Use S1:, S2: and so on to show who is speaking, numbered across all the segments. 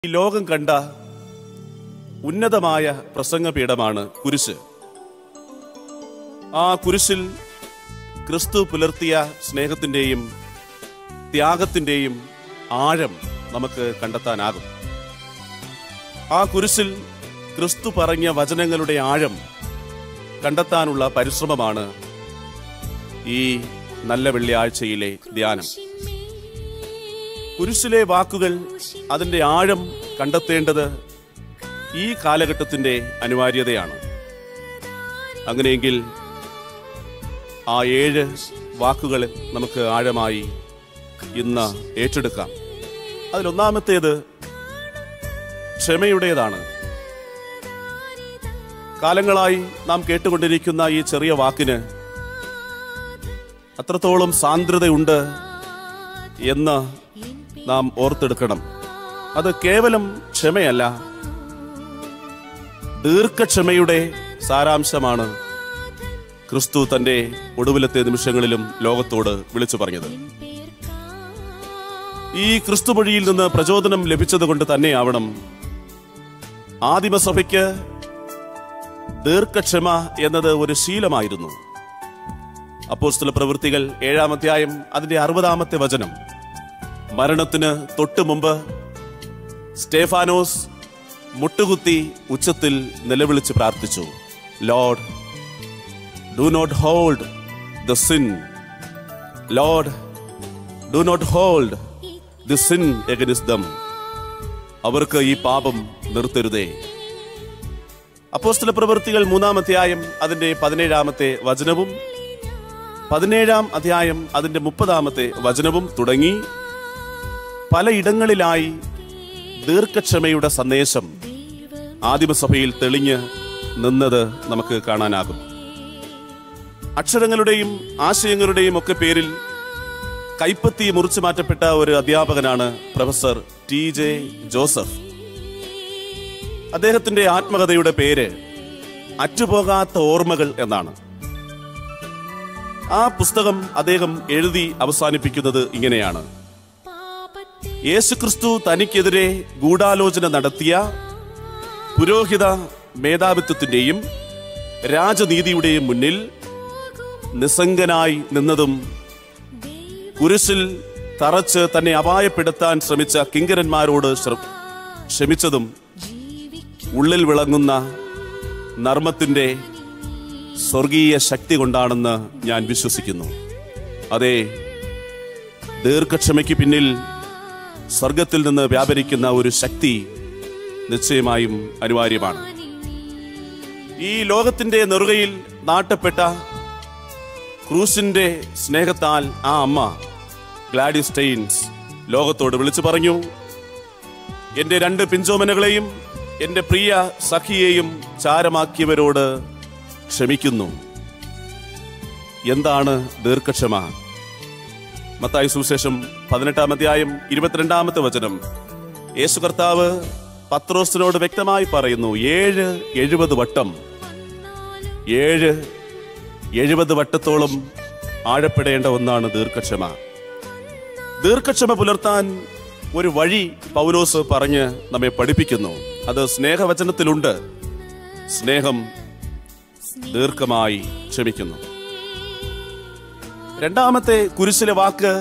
S1: ഈ ലോകം കണ്ട ഉന്നതമായ പ്രസംഗപീഠമാണ് കുരിശ് ആ കുരിശിൽ ക്രിസ്തു പുലർത്തിയ സ്നേഹത്തിൻ്റെയും ത്യാഗത്തിൻ്റെയും ആഴം നമുക്ക് കണ്ടെത്താനാകും ആ കുരിശിൽ ക്രിസ്തു പറഞ്ഞ വചനങ്ങളുടെ ആഴം കണ്ടെത്താനുള്ള പരിശ്രമമാണ് ഈ നല്ല വെള്ളിയാഴ്ചയിലെ ധ്യാനം കുരിശിലെ വാക്കുകൾ അതിൻ്റെ ആഴം കണ്ടെത്തേണ്ടത് ഈ കാലഘട്ടത്തിൻ്റെ അനിവാര്യതയാണ് അങ്ങനെയെങ്കിൽ ആ ഏഴ് വാക്കുകൾ നമുക്ക് ആഴമായി ഇന്ന് ഏറ്റെടുക്കാം അതിലൊന്നാമത്തേത് ക്ഷമയുടേതാണ് കാലങ്ങളായി നാം കേട്ടുകൊണ്ടിരിക്കുന്ന ഈ ചെറിയ വാക്കിന് അത്രത്തോളം സാന്ദ്രതയുണ്ട് എന്ന് നാം ഓർത്തെടുക്കണം അത് കേവലം ക്ഷമയല്ല ദീർഘക്ഷമയുടെ സാരാംശമാണ് ക്രിസ്തു തന്റെ ഒടുവിലത്തെ നിമിഷങ്ങളിലും ലോകത്തോട് വിളിച്ചു പറഞ്ഞത് ഈ ക്രിസ്തുമൊഴിയിൽ നിന്ന് പ്രചോദനം ലഭിച്ചതുകൊണ്ട് തന്നെയാവണം ആദിമസഭയ്ക്ക് ദീർഘക്ഷമ എന്നത് ഒരു ശീലമായിരുന്നു അപ്പോസ്തല പ്രവൃത്തികൾ ഏഴാം അധ്യായം അതിന്റെ അറുപതാമത്തെ വചനം മരണത്തിന് തൊട്ടു മുമ്പ് സ്റ്റേഫാനോസ് മുട്ടുകുത്തി ഉച്ചത്തിൽ നിലവിളിച്ച് പ്രാർത്ഥിച്ചു lord do not hold the sin lord do not hold the sin against them അവർക്ക് ഈ പാപം നിർത്തരുതേ അപ്പോസ്തല പ്രവൃത്തികൾ മൂന്നാം അധ്യായം അതിന്റെ പതിനേഴാമത്തെ വചനവും പതിനേഴാം അധ്യായം അതിന്റെ മുപ്പതാമത്തെ വചനവും തുടങ്ങി പലയിടങ്ങളിലായി ദീർഘക്ഷമയുടെ സന്ദേശം ആദിമസഭയിൽ തെളിഞ്ഞ് നിന്നത് നമുക്ക് കാണാനാകും അക്ഷരങ്ങളുടെയും ആശയങ്ങളുടെയും ഒക്കെ പേരിൽ കൈപ്പത്തി മുറിച്ചു മാറ്റപ്പെട്ട ഒരു അധ്യാപകനാണ് പ്രൊഫസർ ടി ജെ ജോസഫ് അദ്ദേഹത്തിന്റെ ആത്മകഥയുടെ പേര് അറ്റുപോകാത്ത ഓർമ്മകൾ എന്നാണ് ആ പുസ്തകം അദ്ദേഹം എഴുതി അവസാനിപ്പിക്കുന്നത് ഇങ്ങനെയാണ് യേശുക്രിസ്തു തനിക്കെതിരെ ഗൂഢാലോചന നടത്തിയ പുരോഹിത മേധാവിത്വത്തിന്റെയും രാജനീതിയുടെയും മുന്നിൽ നിസ്സംഗനായി നിന്നതും കുരിശിൽ തറച്ച് തന്നെ അപായപ്പെടുത്താൻ ശ്രമിച്ച കിങ്കരന്മാരോട് ശ്ര- ക്ഷമിച്ചതും ഉള്ളിൽ വിളങ്ങുന്ന നർമ്മത്തിന്റെ സ്വർഗീയ ശക്തി കൊണ്ടാണെന്ന് ഞാൻ വിശ്വസിക്കുന്നു അതെ ദീർഘക്ഷമയ്ക്ക് പിന്നിൽ സ്വർഗത്തിൽ നിന്ന് വ്യാപരിക്കുന്ന ഒരു ശക്തി നിശ്ചയമായും അനിവാര്യമാണ് ഈ ലോകത്തിന്റെ നെറുകയിൽ നാട്ടപ്പെട്ട ക്രൂസിന്റെ സ്നേഹത്താൽ ആ അമ്മ ഗ്ലാഡി സ്റ്റെയിൻസ് ലോകത്തോട് വിളിച്ചു പറഞ്ഞു എന്റെ രണ്ട് പിഞ്ചോമനകളെയും എന്റെ പ്രിയ സഖിയെയും ചാരമാക്കിയവരോട് ക്ഷമിക്കുന്നു എന്താണ് ദീർഘക്ഷമ മത്തായി സുവിശേഷം പതിനെട്ടാം അധ്യായം ഇരുപത്തിരണ്ടാമത്തെ വചനം യേശു കർത്താവ് പത്രോസിനോട് വ്യക്തമായി പറയുന്നു ഏഴ് എഴുപത് വട്ടം ഏഴ് എഴുപത് വട്ടത്തോളം ആഴപ്പെടേണ്ട ഒന്നാണ് ദീർഘക്ഷമ ദീർഘക്ഷമ പുലർത്താൻ ഒരു വഴി പൗലോസ് പറഞ്ഞ് നമ്മെ പഠിപ്പിക്കുന്നു അത് സ്നേഹവചനത്തിലുണ്ട് സ്നേഹം ദീർഘമായി ക്ഷമിക്കുന്നു രണ്ടാമത്തെ കുരിശിലെ വാക്ക്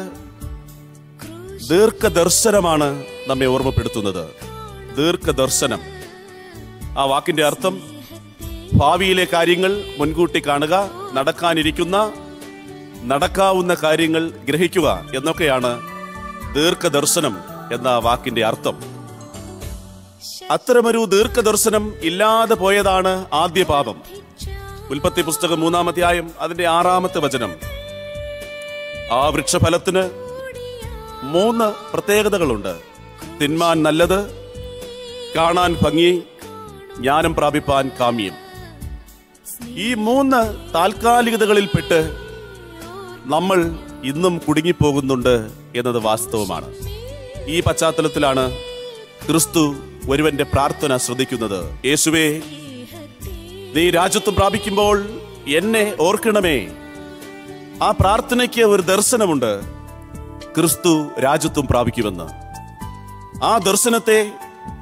S1: ദീർഘദർശനമാണ് നമ്മെ ഓർമ്മപ്പെടുത്തുന്നത് ദീർഘദർശനം ആ വാക്കിന്റെ അർത്ഥം ഭാവിയിലെ കാര്യങ്ങൾ മുൻകൂട്ടി കാണുക നടക്കാനിരിക്കുന്ന നടക്കാവുന്ന കാര്യങ്ങൾ ഗ്രഹിക്കുക എന്നൊക്കെയാണ് ദീർഘദർശനം എന്ന വാക്കിന്റെ അർത്ഥം അത്തരമൊരു ദീർഘദർശനം ഇല്ലാതെ പോയതാണ് ആദ്യ പാപം ഉൽപ്പത്തി പുസ്തകം മൂന്നാം അധ്യായം അതിന്റെ ആറാമത്തെ വചനം ആ വൃക്ഷഫലത്തിന് മൂന്ന് പ്രത്യേകതകളുണ്ട് തിന്മാൻ നല്ലത് കാണാൻ ഭംഗി ജ്ഞാനം പ്രാപിപ്പാൻ കാമ്യം ഈ മൂന്ന് താൽക്കാലികതകളിൽപ്പെട്ട് നമ്മൾ ഇന്നും കുടുങ്ങിപ്പോകുന്നുണ്ട് എന്നത് വാസ്തവമാണ് ഈ പശ്ചാത്തലത്തിലാണ് ക്രിസ്തു ഒരുവന്റെ പ്രാർത്ഥന ശ്രദ്ധിക്കുന്നത് യേശുവേ നീ രാജ്യത്വം പ്രാപിക്കുമ്പോൾ എന്നെ ഓർക്കണമേ ആ പ്രാർത്ഥനയ്ക്ക് ഒരു ദർശനമുണ്ട് ക്രിസ്തു രാജ്യത്വം പ്രാപിക്കുമെന്ന് ആ ദർശനത്തെ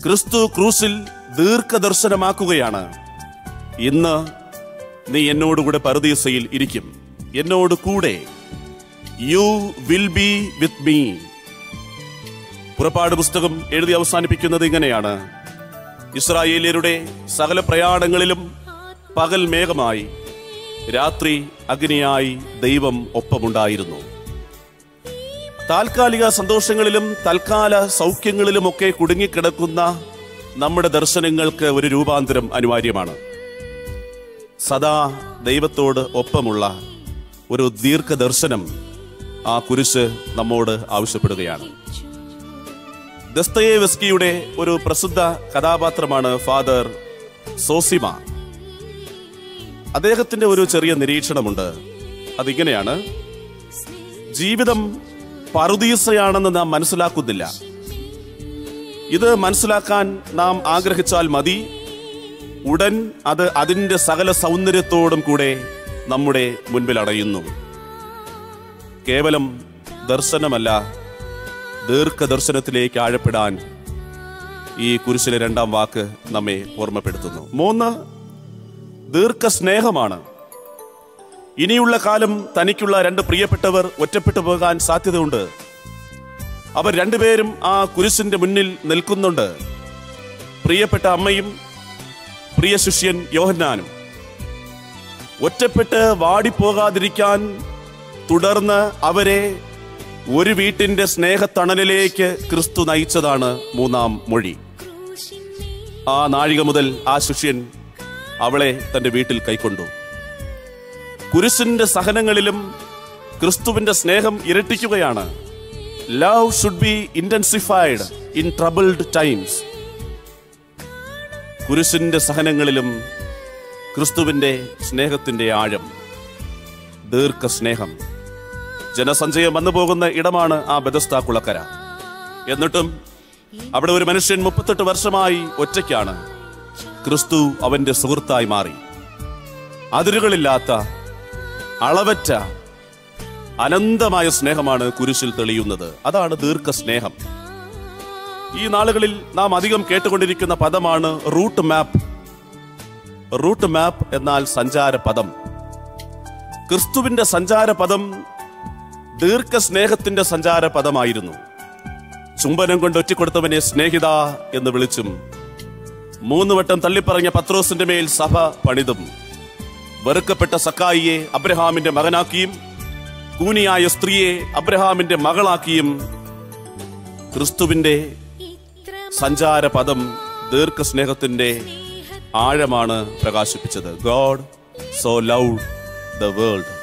S1: ക്രിസ്തു ക്രൂസിൽ ദീർഘദർശനമാക്കുകയാണ് ഇന്ന് നീ എന്നോടുകൂടെ പരദീസയിൽ ഇരിക്കും എന്നോട് കൂടെ you will be with me പുറപ്പാട് പുസ്തകം എഴുതി അവസാനിപ്പിക്കുന്നത് ഇങ്ങനെയാണ് ഇസ്രായേലിയരുടെ സകല പ്രയാണങ്ങളിലും പകൽ മേഘമായി രാത്രി അഗ്നിയായി ദൈവം ഒപ്പമുണ്ടായിരുന്നു താൽക്കാലിക സന്തോഷങ്ങളിലും തൽക്കാല സൗഖ്യങ്ങളിലുമൊക്കെ കുടുങ്ങിക്കിടക്കുന്ന നമ്മുടെ ദർശനങ്ങൾക്ക് ഒരു രൂപാന്തരം അനിവാര്യമാണ് സദാ ദൈവത്തോട് ഒപ്പമുള്ള ഒരു ദീർഘദർശനം ആ കുരിശ് നമ്മോട് ആവശ്യപ്പെടുകയാണ് ദസ്തയേവസ്കിയുടെ ഒരു പ്രസിദ്ധ കഥാപാത്രമാണ് ഫാദർ സോസിമ അദ്ദേഹത്തിന്റെ ഒരു ചെറിയ നിരീക്ഷണമുണ്ട് അതിങ്ങനെയാണ് ജീവിതം പറുദീസയാണെന്ന് നാം മനസ്സിലാക്കുന്നില്ല ഇത് മനസ്സിലാക്കാൻ നാം ആഗ്രഹിച്ചാൽ മതി ഉടൻ അത് അതിന്റെ സകല സൗന്ദര്യത്തോടും കൂടെ നമ്മുടെ മുൻപിൽ അടയുന്നു കേവലം ദർശനമല്ല ദീർഘദർശനത്തിലേക്ക് ആഴപ്പെടാൻ ഈ കുരിശിലെ രണ്ടാം വാക്ക് നമ്മെ ഓർമ്മപ്പെടുത്തുന്നു മൂന്ന് ദീർഘസ്നേഹമാണ് ഇനിയുള്ള കാലം തനിക്കുള്ള രണ്ട് പ്രിയപ്പെട്ടവർ ഒറ്റപ്പെട്ടു പോകാൻ സാധ്യതയുണ്ട് അവർ രണ്ടുപേരും ആ കുരിശിന്റെ മുന്നിൽ നിൽക്കുന്നുണ്ട് പ്രിയപ്പെട്ട അമ്മയും പ്രിയ ശിഷ്യൻ യോഹന്നാനും ഒറ്റപ്പെട്ട് വാടിപ്പോകാതിരിക്കാൻ തുടർന്ന് അവരെ ഒരു വീട്ടിന്റെ സ്നേഹത്തണലിലേക്ക് ക്രിസ്തു നയിച്ചതാണ് മൂന്നാം മൊഴി ആ നാഴിക മുതൽ ആ ശിഷ്യൻ അവളെ തന്റെ വീട്ടിൽ കൈക്കൊണ്ടു കുരിശിന്റെ സഹനങ്ങളിലും ക്രിസ്തുവിന്റെ സ്നേഹം ഇരട്ടിക്കുകയാണ് love should be intensified in troubled times കുരിശിന്റെ സഹനങ്ങളിലും ക്രിസ്തുവിന്റെ സ്നേഹത്തിന്റെ ആഴം ദീർഘസ്നേഹം ജനസഞ്ചയം വന്നു പോകുന്ന ഇടമാണ് ആ ബദസ്ത കുളക്കര എന്നിട്ടും അവിടെ ഒരു മനുഷ്യൻ മുപ്പത്തെട്ട് വർഷമായി ഒറ്റയ്ക്കാണ് ക്രിസ്തു അവന്റെ സുഹൃത്തായി മാറി അതിരുകളില്ലാത്ത അളവറ്റ അനന്തമായ സ്നേഹമാണ് കുരിശിൽ തെളിയുന്നത് അതാണ് ദീർഘസ്നേഹം ഈ നാളുകളിൽ നാം അധികം കേട്ടുകൊണ്ടിരിക്കുന്ന പദമാണ് റൂട്ട് മാപ്പ് റൂട്ട് മാപ്പ് എന്നാൽ സഞ്ചാര പദം ക്രിസ്തുവിന്റെ സഞ്ചാര പദം ദീർഘസ്നേഹത്തിന്റെ സഞ്ചാര പദമായിരുന്നു ചുംബനം കൊണ്ട് ഒറ്റിക്കൊടുത്തവനെ സ്നേഹിത എന്ന് വിളിച്ചും മൂന്ന് വട്ടം തള്ളിപ്പറഞ്ഞ പത്രോസിന്റെ മേൽ സഭ പണിതും വെറുക്കപ്പെട്ട സക്കായിയെ അബ്രഹാമിന്റെ മകനാക്കിയും കൂനിയായ സ്ത്രീയെ അബ്രഹാമിന്റെ മകളാക്കിയും ക്രിസ്തുവിന്റെ സഞ്ചാര പദം ദീർഘസ്നേഹത്തിന്റെ ആഴമാണ് പ്രകാശിപ്പിച്ചത് God so love the world